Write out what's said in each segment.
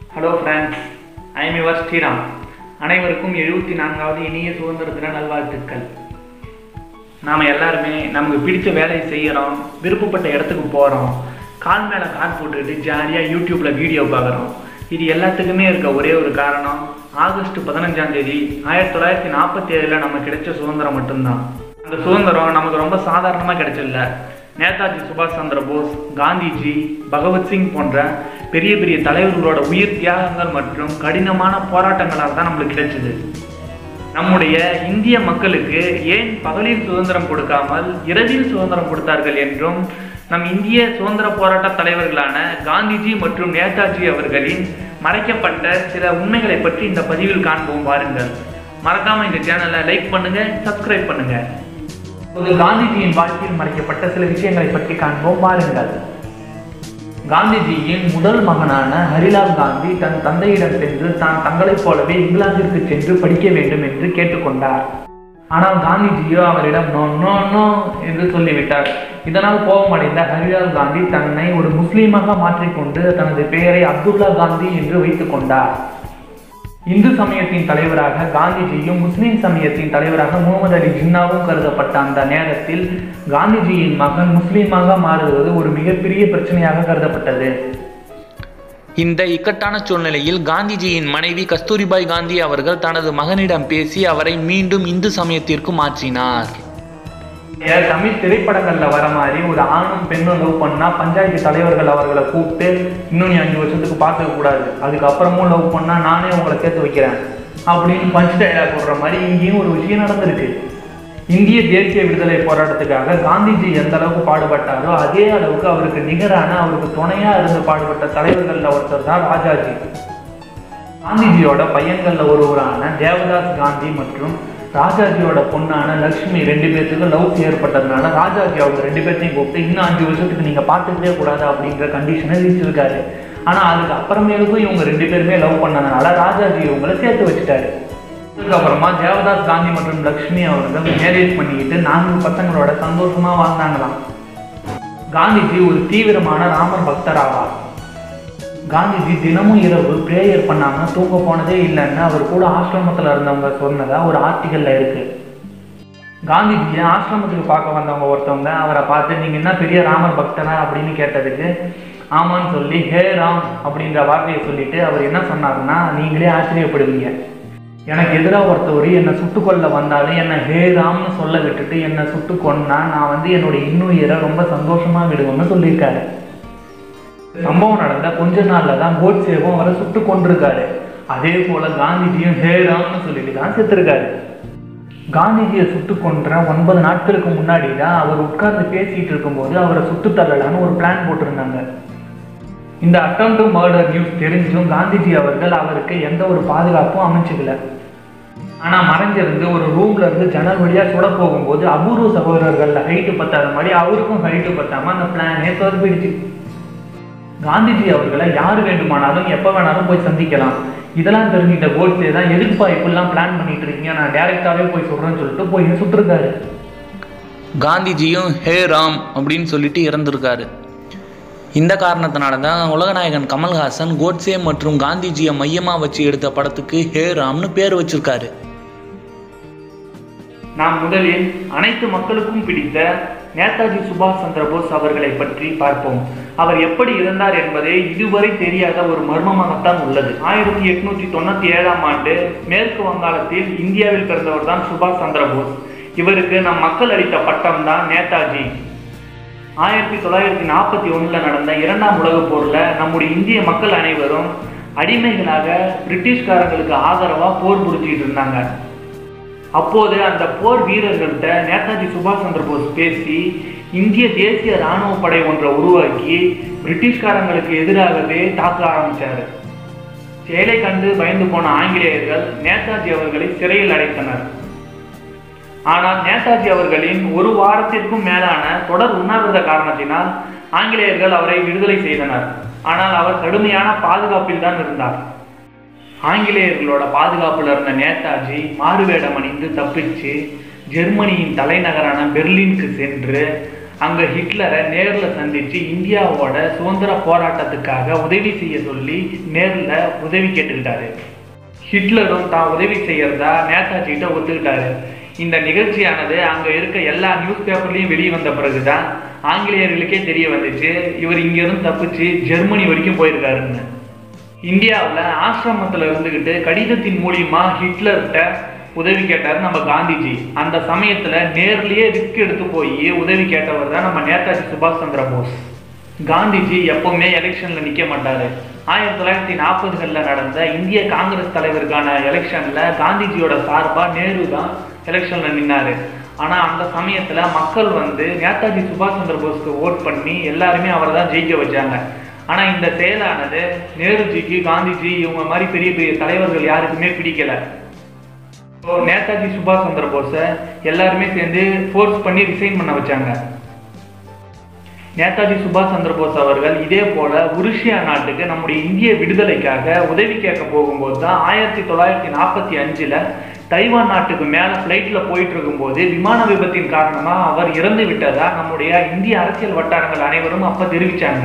hello friends I'm your Sriram அனைவருக்கும் எழுபத்தி நான்காவது இனிய சுதந்திர தின நல்வாழ்த்துக்கள் நாம் எல்லாருமே நமக்கு பிடிச்ச வேலையை செய்கிறோம் விருப்பப்பட்ட இடத்துக்கு போகிறோம் கால் மேலே கால் போட்டுக்கிட்டு ஜாலியாக யூடியூப்பில் வீடியோ பார்க்குறோம் இது எல்லாத்துக்குமே இருக்க ஒரே ஒரு காரணம் ஆகஸ்ட் பதினஞ்சாம் தேதி ஆயிரத்தி தொள்ளாயிரத்தி நாற்பத்தி ஏழில் நமக்கு கிடைச்ச சுதந்திரம் மட்டும்தான் அந்த சுதந்திரம் நமக்கு ரொம்ப சாதாரணமாக கிடைச்சதில்ல நேதாஜி சுபாஷ் சந்திர போஸ் காந்திஜி பகவத்சிங் போன்ற பெரிய பெரிய தலைவர்களோட உயிர் தியாகங்கள் மற்றும் கடினமான போராட்டங்களால் தான் நம்மளுக்கு கிடைச்சது நம்முடைய இந்திய மக்களுக்கு ஏன் பகலில் சுதந்திரம் கொடுக்காமல் இரவில் சுதந்திரம் கொடுத்தார்கள் என்றும் நம் இந்திய சுதந்திர போராட்ட தலைவர்களான காந்திஜி மற்றும் நேதாஜி அவர்களின் மறைக்கப்பட்ட சில உண்மைகளை பற்றி இந்த பதிவில் காண்போம் பாருங்கள் மறக்காம இந்த சேனலை லைக் பண்ணுங்க சப்ஸ்கிரைப் பண்ணுங்க இப்போது காந்திஜியின் வாழ்க்கையில் மறைக்கப்பட்ட சில விஷயங்களை பற்றி காண்போம் பாருங்கள் காந்திஜியின் முதல் மகனான ஹரிலால் காந்தி தன் தந்தையிடம் சென்று தான் தங்களைப் போலவே இங்கிலாந்திற்கு சென்று படிக்க வேண்டும் என்று கேட்டுக்கொண்டார் ஆனால் காந்திஜியோ அவரிடம் நோ நோ நோ என்று சொல்லிவிட்டார் இதனால் கோபமடைந்த ஹரிலால் காந்தி தன்னை ஒரு முஸ்லீமாக மாற்றிக்கொண்டு தனது பெயரை அப்துல்லா காந்தி என்று வைத்துக் கொண்டார் இந்து சமயத்தின் தலைவராக காந்திஜியும் முஸ்லிம் சமயத்தின் தலைவராக முகமது அலி ஜின்னாவும் கருதப்பட்ட அந்த நேரத்தில் காந்திஜியின் மகன் முஸ்லீமாக மாறுவது ஒரு மிகப்பெரிய பிரச்சனையாக கருதப்பட்டது இந்த இக்கட்டான சூழ்நிலையில் காந்திஜியின் மனைவி கஸ்தூரிபாய் காந்தி அவர்கள் தனது மகனிடம் பேசி அவரை மீண்டும் இந்து சமயத்திற்கு மாற்றினார் ஏன் தமிழ் திரைப்படங்கள்ல வர மாதிரி ஒரு ஆணும் பெண்ணும் லவ் பண்ணா பஞ்சாயத்து தலைவர்கள் அவர்களை கூப்பிட்டு இன்னும் நீ அஞ்சு வருஷத்துக்கு பார்த்துக்க கூடாது அதுக்கப்புறமும் லவ் பண்ணா நானே உங்களை சேர்த்து வைக்கிறேன் அப்படின்னு பஞ்ச் டைலாக் போடுற மாதிரி இங்கேயும் ஒரு விஷயம் நடந்திருக்கு இந்திய தேசிய விடுதலை போராட்டத்துக்காக காந்திஜி எந்த அளவுக்கு பாடுபட்டாரோ அதே அளவுக்கு அவருக்கு நிகரான அவருக்கு துணையா இருந்து பாடுபட்ட தலைவர்கள்ல ஒருத்தர் தான் ராஜாஜி காந்திஜியோட பையன்கள்ல ஒருவரான தேவதாஸ் காந்தி மற்றும் ராஜாஜியோட பொண்ணான லக்ஷ்மி ரெண்டு பேர்த்துக்கும் லவ் ஏற்பட்டதுனால ராஜாஜி அவங்க ரெண்டு பேர்த்தையும் கூப்பிட்டு இன்னும் அஞ்சு வருஷத்துக்கு நீங்க பார்த்துக்கவே கூடாது அப்படிங்கிற கண்டிஷனை விதிச்சிருக்காரு ஆனா அதுக்கு அப்புறமேலுக்கும் இவங்க ரெண்டு பேருமே லவ் பண்ணதுனால ராஜாஜி இவங்களை சேர்த்து வச்சுட்டாரு அதுக்கப்புறமா தேவதாஸ் காந்தி மற்றும் லக்ஷ்மி அவர்கள் மேரேஜ் பண்ணிக்கிட்டு நான்கு பசங்களோட சந்தோஷமா வாழ்ந்தாங்களாம் காந்திஜி ஒரு தீவிரமான ராமர் பக்தர் ஆவார் காந்திஜி தினமும் இரவு ப்ரேயர் பண்ணாம தூங்க போனதே இல்லைன்னு அவர் கூட ஆசிரமத்தில் இருந்தவங்க சொன்னதா ஒரு ஆர்டிகல்ல இருக்கு காந்திஜியை ஆசிரமத்துக்கு பார்க்க வந்தவங்க ஒருத்தவங்க அவரை பார்த்து நீங்க என்ன பெரிய ராமர் பக்தனா அப்படின்னு கேட்டதுக்கு ஆமான்னு சொல்லி ஹே ராம் அப்படின்ற வார்த்தையை சொல்லிட்டு அவர் என்ன சொன்னாருன்னா நீங்களே ஆச்சரியப்படுவீங்க எனக்கு எதிராக ஒருத்தவர் என்னை சுட்டுக்கொள்ள வந்தாலும் என்னை ஹே ராம்னு சொல்ல விட்டுட்டு என்னை சுட்டு கொன்னா நான் வந்து என்னுடைய இன்னுயிரை ரொம்ப சந்தோஷமா விடுவேன்னு சொல்லியிருக்காரு சம்பவம் நடந்த கொஞ்ச நாள்ல தான் கோட்சேவும் அவரை சுட்டு கொண்டிருக்காரு அதே போல காந்திஜியும் ஹே ராம்னு சொல்லிட்டு தான் செத்துருக்காரு காந்திஜியை சுட்டு கொன்ற ஒன்பது நாட்களுக்கு முன்னாடி தான் அவர் உட்கார்ந்து பேசிட்டு இருக்கும்போது அவரை சுட்டு தள்ளலான்னு ஒரு பிளான் போட்டிருந்தாங்க இந்த அட்டம் டு மர்டர் நியூஸ் தெரிஞ்சும் காந்திஜி அவர்கள் அவருக்கு எந்த ஒரு பாதுகாப்பும் அமைச்சுக்கல ஆனா மறைஞ்சிருந்து ஒரு ரூம்ல இருந்து ஜன்னல் வழியா சுட போகும்போது அபூர்வ சகோதரர்கள்ல ஹைட்டு பத்தாத மாதிரி அவருக்கும் ஹைட்டு பத்தாம அந்த பிளானே சொதப்பிடுச்சு காந்திஜி அவர்களை யார் வேண்டுமானாலும் எப்போ வேணாலும் போய் சந்திக்கலாம் இதெல்லாம் தெரிஞ்சுக்கிட்ட கோட்ஸே தான் எதுக்குப்பா இப்படிலாம் பிளான் பண்ணிட்டு இருக்கீங்க நான் டேரெக்டாகவே போய் சொல்கிறேன்னு சொல்லிட்டு போய் சுட்டிருக்காரு காந்திஜியும் ஹே ராம் அப்படின்னு சொல்லிட்டு இறந்திருக்காரு இந்த காரணத்தினால தான் உலகநாயகன் கமல்ஹாசன் கோட்சே மற்றும் காந்திஜியை மையமாக வச்சு எடுத்த படத்துக்கு ஹே ராம்னு பேர் வச்சிருக்காரு நாம் முதலில் அனைத்து மக்களுக்கும் பிடித்த நேதாஜி சுபாஷ் சந்திர போஸ் அவர்களை பற்றி பார்ப்போம் அவர் எப்படி இருந்தார் என்பதை இதுவரை தெரியாத ஒரு மர்மமாகத்தான் உள்ளது ஆயிரத்தி எட்நூற்றி தொண்ணூத்தி ஏழாம் ஆண்டு மேற்கு வங்காளத்தில் இந்தியாவில் பிறந்தவர் தான் சுபாஷ் சந்திர போஸ் இவருக்கு நம் மக்கள் அளித்த பட்டம் தான் நேதாஜி ஆயிரத்தி தொள்ளாயிரத்தி நாற்பத்தி ஒண்ணுல நடந்த இரண்டாம் உலகப் போர்ல நம்முடைய இந்திய மக்கள் அனைவரும் அடிமைகளாக பிரிட்டிஷ்காரங்களுக்கு ஆதரவா போர் புரிஞ்சுக்கிட்டு இருந்தாங்க அப்போது அந்த போர் வீரர்கள்ட்ட நேதாஜி சுபாஷ் சந்திர போஸ் பேசி இந்திய தேசிய இராணுவ படை ஒன்றை உருவாக்கி பிரிட்டிஷ்காரங்களுக்கு எதிராகவே தாக்க ஆரம்பிச்சாரு செயலை கண்டு பயந்து போன ஆங்கிலேயர்கள் நேதாஜி அவர்களை சிறையில் அடைத்தனர் ஆனால் நேதாஜி அவர்களின் ஒரு வாரத்திற்கும் மேலான தொடர் உண்ணாவிரத காரணத்தினால் ஆங்கிலேயர்கள் அவரை விடுதலை செய்தனர் ஆனால் அவர் கடுமையான பாதுகாப்பில் தான் இருந்தார் ஆங்கிலேயர்களோட பாதுகாப்புல இருந்த நேதாஜி மாறுவேடம் அணிந்து தப்பிச்சு ஜெர்மனியின் தலைநகரான பெர்லினுக்கு சென்று அங்க ஹிட்லரை நேர்ல சந்திச்சு இந்தியாவோட சுதந்திர போராட்டத்துக்காக உதவி செய்ய சொல்லி நேர்ல உதவி கேட்டுக்கிட்டாரு ஹிட்லரும் தான் உதவி செய்யறதா நேதாஜிகிட்ட ஒத்துக்கிட்டாரு இந்த நிகழ்ச்சியானது அங்க இருக்க எல்லா நியூஸ் பேப்பர்லயும் வெளியே வந்த பிறகுதான் ஆங்கிலேயர்களுக்கே தெரிய வந்துச்சு இவர் இங்க இருந்து தப்பிச்சு ஜெர்மனி வரைக்கும் போயிருக்காருன்னு இந்தியாவில் ஆசிரமத்தில் இருந்துக்கிட்டு கடிதத்தின் மூலியமா ஹிட்லர்கிட்ட உதவி கேட்டார் நம்ம காந்திஜி அந்த சமயத்தில் நேர்லயே ரிஸ்க் எடுத்து போய் உதவி கேட்டவர் தான் நம்ம நேதாஜி சுபாஷ் சந்திர போஸ் காந்திஜி எப்பவுமே எலெக்ஷன்ல நிக்க மாட்டாரு ஆயிரத்தி தொள்ளாயிரத்தி நாற்பதுகளில் நடந்த இந்திய காங்கிரஸ் தலைவருக்கான எலெக்ஷன்ல காந்திஜியோட சார்பா நேரு தான் எலெக்ஷன்ல நின்னாரு ஆனா அந்த சமயத்துல மக்கள் வந்து நேதாஜி சுபாஷ் சந்திர போஸ்க்கு ஓட் பண்ணி எல்லாருமே அவரை தான் ஜெயிக்க வச்சாங்க ஆனா இந்த செயலானது நேருஜிக்கு காந்திஜி இவங்க மாதிரி பெரிய பெரிய தலைவர்கள் யாருக்குமே பிடிக்கல ஸோ நேதாஜி சுபாஷ் சந்திர போஸை எல்லாருமே சேர்ந்து ஃபோர்ஸ் பண்ணி ரிசைன் பண்ண வச்சாங்க நேதாஜி சுபாஷ் சந்திர போஸ் அவர்கள் இதே போல உருஷியா நாட்டுக்கு நம்முடைய இந்திய விடுதலைக்காக உதவி கேட்க போகும்போது தான் ஆயிரத்தி தொள்ளாயிரத்தி நாற்பத்தி அஞ்சுல தைவான் நாட்டுக்கு மேல ஃப்ளைட்ல போயிட்டு இருக்கும்போது விமான விபத்தின் காரணமா அவர் இறந்து விட்டதா நம்முடைய இந்திய அரசியல் வட்டாரங்கள் அனைவரும் அப்ப தெரிவிச்சாங்க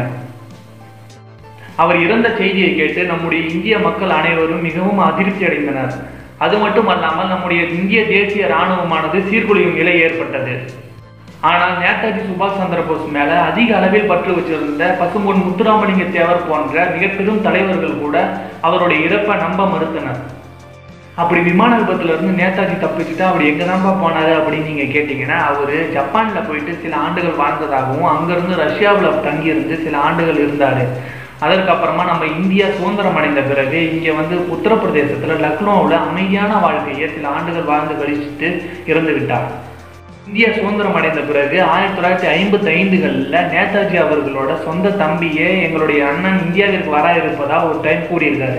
அவர் இறந்த செய்தியை கேட்டு நம்முடைய இந்திய மக்கள் அனைவரும் மிகவும் அதிர்ச்சி அடைந்தனர் அது மட்டும் அல்லாமல் நம்முடைய இந்திய தேசிய இராணுவமானது சீர்குலையும் நிலை ஏற்பட்டது ஆனால் நேதாஜி சுபாஷ் சந்திர போஸ் மேல அதிக அளவில் பற்று வச்சிருந்த பசும்பொன் முத்துராமலிங்க தேவர் போன்ற மிக பெரும் தலைவர்கள் கூட அவருடைய இறப்பை நம்ப மறுத்தனர் அப்படி விமான விபத்துல இருந்து நேதாஜி தப்பிச்சுட்டு அவர் எங்க தான்ப்பா போனாரு அப்படின்னு நீங்க கேட்டீங்கன்னா அவரு ஜப்பான்ல போயிட்டு சில ஆண்டுகள் வாழ்ந்ததாகவும் அங்கிருந்து ரஷ்யாவுல தங்கியிருந்து சில ஆண்டுகள் இருந்தாரு அதற்கப்புறமா நம்ம இந்தியா சுதந்திரம் அடைந்த பிறகு இங்க வந்து உத்தரப்பிரதேசத்துல லக்னோவில் அமைதியான வாழ்க்கையை சில ஆண்டுகள் வாழ்ந்து கழிச்சுட்டு இறந்து விட்டார் இந்தியா சுதந்திரம் அடைந்த பிறகு ஆயிரத்தி தொள்ளாயிரத்தி ஐம்பத்தி ஐந்துகளில் நேதாஜி அவர்களோட சொந்த தம்பியே எங்களுடைய அண்ணன் இந்தியாவிற்கு வர இருப்பதா ஒரு டைம் கூறியிருக்காரு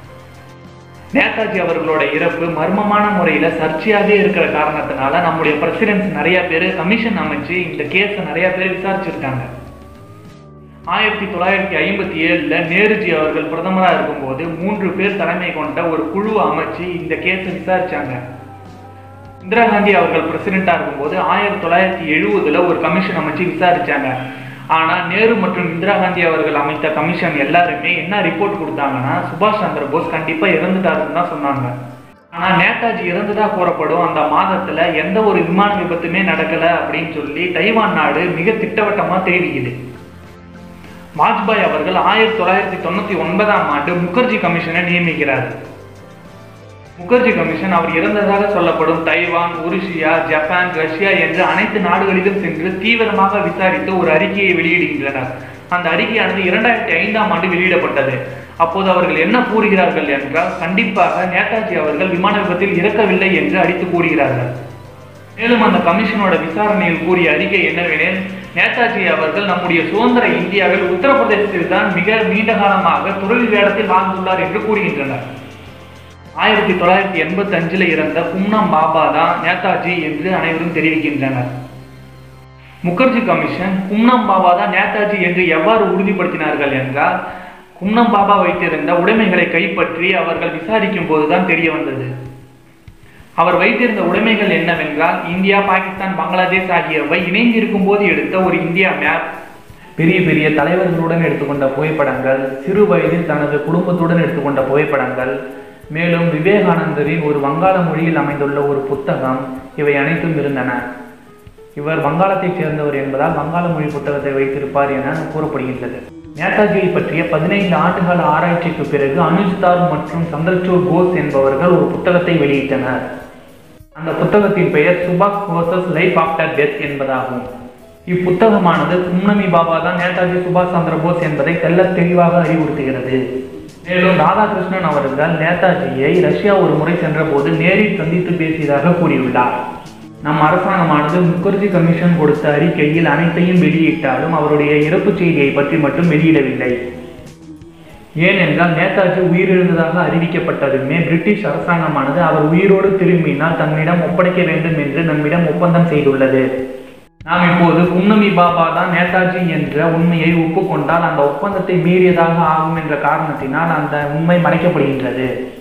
நேதாஜி அவர்களோட இறப்பு மர்மமான முறையில சர்ச்சையாகவே இருக்கிற காரணத்தினால நம்முடைய பிரசிடென்ட்ஸ் நிறைய பேர் கமிஷன் அமைச்சு இந்த கேஸை நிறைய பேர் விசாரிச்சிருக்காங்க ஆயிரத்தி தொள்ளாயிரத்தி ஐம்பத்தி ஏழுல நேருஜி அவர்கள் பிரதமராக இருக்கும்போது மூன்று பேர் தலைமை கொண்ட ஒரு குழு அமைச்சு இந்த கேஸை விசாரிச்சாங்க இந்திரா காந்தி அவர்கள் பிரசிடென்டா இருக்கும்போது ஆயிரத்தி தொள்ளாயிரத்தி எழுபதுல ஒரு கமிஷன் அமைச்சு விசாரிச்சாங்க ஆனா நேரு மற்றும் இந்திரா காந்தி அவர்கள் அமைத்த கமிஷன் எல்லாருமே என்ன ரிப்போர்ட் கொடுத்தாங்கன்னா சுபாஷ் சந்திர போஸ் கண்டிப்பா இறந்துட்டாருன்னு தான் சொன்னாங்க ஆனா நேதாஜி இறந்ததா கூறப்படும் அந்த மாதத்துல எந்த ஒரு விமான விபத்துமே நடக்கல அப்படின்னு சொல்லி தைவான் நாடு மிக திட்டவட்டமா தெரிவிக்குது வாஜ்பாய் அவர்கள் ஆயிரத்தி தொள்ளாயிரத்தி தொண்ணூத்தி ஒன்பதாம் ஆண்டு முகர்ஜி கமிஷனை நியமிக்கிறார் முகர்ஜி கமிஷன் அவர் இறந்ததாக சொல்லப்படும் தைவான் உருசியா ஜப்பான் ரஷ்யா என்று அனைத்து நாடுகளிலும் சென்று தீவிரமாக விசாரித்து ஒரு அறிக்கையை வெளியிடுகின்றனர் அந்த அறிக்கையானது இரண்டாயிரத்தி ஐந்தாம் ஆண்டு வெளியிடப்பட்டது அப்போது அவர்கள் என்ன கூறுகிறார்கள் என்றால் கண்டிப்பாக நேதாஜி அவர்கள் விமான விபத்தில் இறக்கவில்லை என்று அடித்து கூறுகிறார்கள் மேலும் அந்த கமிஷனோட விசாரணையில் கூறிய அறிக்கை என்னவெனில் நேதாஜி அவர்கள் நம்முடைய சுதந்திர இந்தியாவில் உத்தரப்பிரதேசத்தில் தான் மிக நீண்ட காலமாக துறவி வேடத்தில் வாழ்ந்துள்ளார் என்று கூறுகின்றனர் ஆயிரத்தி தொள்ளாயிரத்தி எண்பத்தி அஞ்சுல இறந்த கும்னம் பாபா தான் நேதாஜி என்று அனைவரும் தெரிவிக்கின்றனர் முகர்ஜி கமிஷன் கும்னம் பாபா தான் நேதாஜி என்று எவ்வாறு உறுதிப்படுத்தினார்கள் என்றால் கும்னம் பாபா வைத்திருந்த உடைமைகளை கைப்பற்றி அவர்கள் விசாரிக்கும் போதுதான் தெரிய வந்தது அவர் வைத்திருந்த உடைமைகள் என்னவென்றால் இந்தியா பாகிஸ்தான் பங்களாதேஷ் ஆகியவை இணைந்திருக்கும் போது எடுத்த ஒரு இந்தியா மேப் பெரிய பெரிய தலைவர்களுடன் எடுத்துக்கொண்ட புகைப்படங்கள் சிறு வயதில் தனது குடும்பத்துடன் எடுத்துக்கொண்ட புகைப்படங்கள் மேலும் விவேகானந்தரின் ஒரு வங்காள மொழியில் அமைந்துள்ள ஒரு புத்தகம் இவை அனைத்தும் இருந்தன இவர் வங்காளத்தைச் சேர்ந்தவர் என்பதால் வங்காள மொழி புத்தகத்தை வைத்திருப்பார் என கூறப்படுகின்றது நேதாஜியை பற்றிய பதினைந்து ஆண்டுகால ஆராய்ச்சிக்கு பிறகு அனுஜ்தார் மற்றும் சந்திரசூர் கோஸ் என்பவர்கள் ஒரு புத்தகத்தை வெளியிட்டனர் அந்த புத்தகத்தின் பெயர் சுபாஷ் கோசஸ் லைஃப் ஆஃப்டர் டெத் என்பதாகும் இப்புத்தகமானது கும்னமி பாபா தான் நேதாஜி சுபாஷ் சந்திர போஸ் என்பதை தெள்ளத் தெளிவாக அறிவுறுத்துகிறது மேலும் ராதாகிருஷ்ணன் அவர்கள் நேதாஜியை ரஷ்யா ஒரு முறை சென்றபோது நேரில் சந்தித்து பேசியதாக கூறியுள்ளார் நம் அரசாங்கமானது முகர்ஜி கமிஷன் கொடுத்த அறிக்கையில் அனைத்தையும் வெளியிட்டாலும் அவருடைய இறப்பு செய்தியை பற்றி மட்டும் வெளியிடவில்லை ஏனென்றால் நேதாஜி உயிரிழந்ததாக அறிவிக்கப்பட்டதுமே பிரிட்டிஷ் அரசாங்கமானது அவர் உயிரோடு திரும்பினால் தன்னிடம் ஒப்படைக்க வேண்டும் என்று நம்மிடம் ஒப்பந்தம் செய்துள்ளது நாம் இப்போது குன்னமி பாபா தான் நேதாஜி என்ற உண்மையை ஒப்புக்கொண்டால் அந்த ஒப்பந்தத்தை மீறியதாக ஆகும் என்ற காரணத்தினால் அந்த உண்மை மறைக்கப்படுகின்றது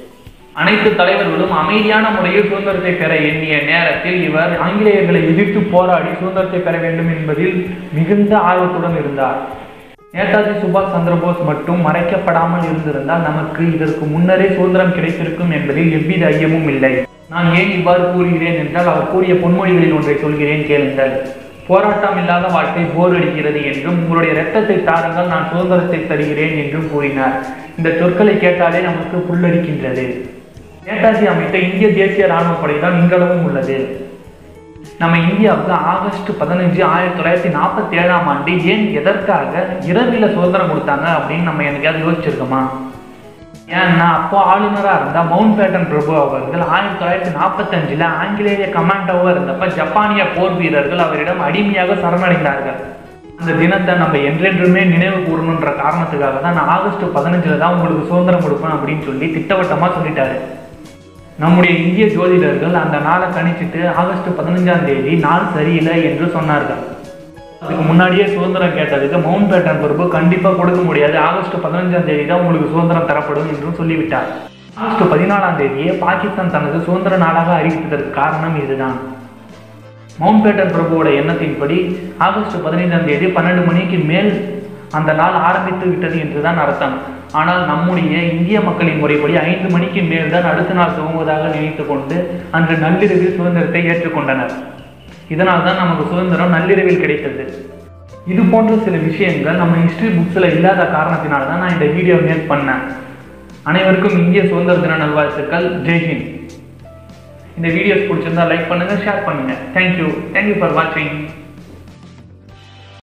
அனைத்து தலைவர்களும் அமைதியான முறையில் சுதந்திரத்தை பெற எண்ணிய நேரத்தில் இவர் ஆங்கிலேயர்களை எதிர்த்து போராடி சுதந்திரத்தை பெற வேண்டும் என்பதில் மிகுந்த ஆர்வத்துடன் இருந்தார் நேதாஜி சுபாஷ் சந்திரபோஸ் மட்டும் மறைக்கப்படாமல் இருந்திருந்தால் நமக்கு இதற்கு முன்னரே சுதந்திரம் கிடைத்திருக்கும் என்பதில் எவ்வித ஐயமும் இல்லை நான் ஏன் இவ்வாறு கூறுகிறேன் என்றால் அவர் கூறிய பொன்மொழிகளில் ஒன்றை சொல்கிறேன் கேளுங்கள் போராட்டம் இல்லாத வாழ்க்கை போர் அடிக்கிறது என்றும் உங்களுடைய இரத்தத்தை தாருங்கள் நான் சுதந்திரத்தை தருகிறேன் என்றும் கூறினார் இந்த சொற்களை கேட்டாலே நமக்கு புல்லரிக்கின்றது நேதாஜி அமைத்த இந்திய தேசிய ராணுவ படை தான் இன்றளவும் உள்ளது நம்ம இந்தியாவுக்கு ஆகஸ்ட் பதினஞ்சு ஆயிரத்தி தொள்ளாயிரத்தி நாற்பத்தி ஏழாம் ஆண்டு ஏன் எதற்காக இரவில சுதந்திரம் கொடுத்தாங்க அப்படின்னு நம்ம என்னைக்காவது யோசிச்சிருக்கோமா ஏன்னா அப்போ ஆளுநராக இருந்த மவுண்ட் பேட்டன் பிரபு அவர்கள் ஆயிரத்தி தொள்ளாயிரத்தி நாற்பத்தஞ்சில் ஆங்கிலேய கமாண்டோவாக இருந்தப்ப ஜப்பானிய போர் வீரர்கள் அவரிடம் அடிமையாக சரணடைந்தார்கள் அந்த தினத்தை நம்ம என்றென்றுமே நினைவு கூறணுன்ற காரணத்துக்காக தான் நான் ஆகஸ்ட் பதினஞ்சில் தான் உங்களுக்கு சுதந்திரம் கொடுப்பேன் அப்படின்னு சொல்லி திட்டவட்டமாக சொல்லிட்டாரு நம்முடைய இந்திய ஜோதிடர்கள் அந்த நாளை கணிச்சிட்டு ஆகஸ்ட் பதினஞ்சாம் தேதி நாள் சரியில்லை என்று சொன்னார்கள் அதுக்கு முன்னாடியே சுதந்திரம் கேட்டதுக்கு மவுண்ட் பேட்டன் பிரபு கண்டிப்பாக கொடுக்க முடியாது ஆகஸ்ட் பதினஞ்சாம் தேதி தான் உங்களுக்கு சுதந்திரம் தரப்படும் என்றும் சொல்லிவிட்டார் ஆகஸ்ட் பதினாலாம் தேதியே பாகிஸ்தான் தனது சுதந்திர நாளாக அறிவித்ததற்கு காரணம் இதுதான் மவுண்ட் பேட்டன் பிரபுவோட எண்ணத்தின்படி ஆகஸ்ட் பதினைந்தாம் தேதி பன்னெண்டு மணிக்கு மேல் அந்த நாள் ஆரம்பித்து விட்டது என்றுதான் அர்த்தம் ஆனால் நம்முடைய இந்திய மக்களின் முறைப்படி ஐந்து மணிக்கு மேல் தான் அடுத்த நாள் துவங்குவதாக நினைத்து கொண்டு அன்று நள்ளிரவில் சுதந்திரத்தை ஏற்றுக்கொண்டனர் இதனால் தான் நமக்கு சுதந்திரம் நள்ளிரவில் கிடைத்தது இது போன்ற சில விஷயங்கள் நம்ம ஹிஸ்டரி புக்ஸில் இல்லாத காரணத்தினால தான் நான் இந்த வீடியோ மேக் பண்ணேன் அனைவருக்கும் இந்திய சுதந்திர தின நல்வாழ்த்துக்கள் ஜெய்ஹிந்த் இந்த வீடியோஸ் பிடிச்சிருந்தா லைக் பண்ணுங்க ஷேர் பண்ணுங்க தேங்க்யூ தேங்க்யூ ஃபார் வாட்சிங்